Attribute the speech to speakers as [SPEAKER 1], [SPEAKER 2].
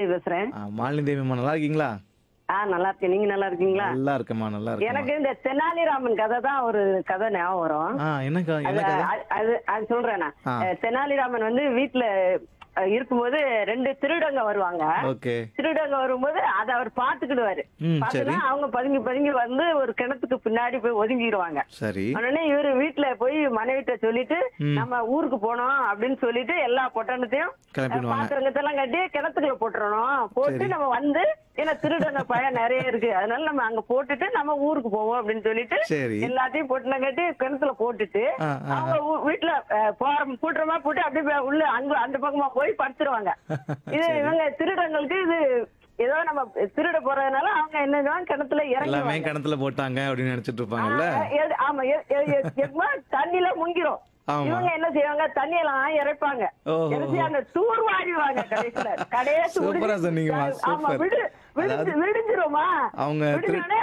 [SPEAKER 1] தேவி பேசுறேன்
[SPEAKER 2] ஆ, மாலினி தேவிம்மா நல்லா இருக்கீங்களா
[SPEAKER 1] ஆ நல்லா இருக்கேன் நீங்க நல்லா இருக்கீங்களா
[SPEAKER 2] நல்லா இருக்கேம்மா நல்லா இருக்கேன்
[SPEAKER 1] எனக்கு இந்த தெனாலிராமன் கதை தான் ஒரு கதை ஞாபகம் வரும்
[SPEAKER 2] ஆ என்னக்கா
[SPEAKER 1] அது
[SPEAKER 2] என்ன கதை
[SPEAKER 1] அது- அது அது சொல்றேன் நான்
[SPEAKER 2] ஆ.
[SPEAKER 1] அஹ், தெனாலிராமன் வந்து வீட்டுல அஹ், இருக்கும்போது ரெண்டு திருடங்க வருவாங்க
[SPEAKER 2] ஓகே
[SPEAKER 1] திருடங்க வரும்போது அதை அவர் பாத்துக்கிடுவாரு
[SPEAKER 2] ம்
[SPEAKER 1] பாத்துனா
[SPEAKER 2] சரி
[SPEAKER 1] அவங்க பதுங்கி பதுங்கி வந்து ஒரு கிணத்துக்கு பின்னாடி போய் ஒதுங்கிடுவாங்க
[SPEAKER 2] சரி
[SPEAKER 1] உடனே இவரு வீட்டுல போய் மனைவிட்ட சொல்லிட்டு
[SPEAKER 2] ம்.
[SPEAKER 1] நம்ம ஊருக்கு போனோம் அப்படின்னு சொல்லிட்டு எல்லா பொட்டணத்தையும்
[SPEAKER 2] கிளப்பிடுவாங்க
[SPEAKER 1] பாத்திரங்கத்தெல்லாம் கட்டி கிணத்துக்குள்ள போட்டுறணும் போட்டு
[SPEAKER 2] சரி.
[SPEAKER 1] நம்ம வந்து ஏன்னா திருடன பயம் நிறைய இருக்கு அதனால நம்ம அங்க போட்டுட்டு நம்ம ஊருக்கு போவோம் அப்படின்னு சொல்லிட்டு
[SPEAKER 2] சரி
[SPEAKER 1] எல்லாத்தையும் பொட்டணம் கட்டி கிணத்துல போட்டுட்டு
[SPEAKER 2] ஆ, ஆ, ஆ.
[SPEAKER 1] அவங்க ஊ- வீட்டுல அஹ், போற கூட்டுறமா போட்டு அப்படியே போய் உள்ள அங்க அந்த பக்கமா போய் படுத்துருவாங்க இது
[SPEAKER 2] சரி.
[SPEAKER 1] இவங்க திருடங்களுக்கு இது ஏதோ நம்ம திருட போறதுனால அவங்க என்ன செய்வாங்க, கிணத்துல
[SPEAKER 2] எல்லாமே
[SPEAKER 1] இறங்கி
[SPEAKER 2] கிணத்துல போட்டாங்க அப்படின்னு நினைச்சிட்டு இருப்பாங்கல்ல
[SPEAKER 1] ஆமா எ- எ- எ- எப்பமா தண்ணில முங்கிரும்
[SPEAKER 2] ஆமா
[SPEAKER 1] இவங்க என்ன செய்வாங்க தண்ணியெல்லாம் இறைப்பாங்க
[SPEAKER 2] ஓஹோ.
[SPEAKER 1] இறைச்சி அந்த தூர் வாரிடுவாங்க கடைசியில கடைசி
[SPEAKER 2] சூப்பரா
[SPEAKER 1] முடிஞ்சு-
[SPEAKER 2] சொன்னீங்கம்மா,
[SPEAKER 1] ஆமா
[SPEAKER 2] சூப்பர்.
[SPEAKER 1] விடு விடிஞ்சு
[SPEAKER 2] அதாவது
[SPEAKER 1] விடிஞ்சிருமா
[SPEAKER 2] அவங்க திரு-
[SPEAKER 1] விடிஞ்சோடனே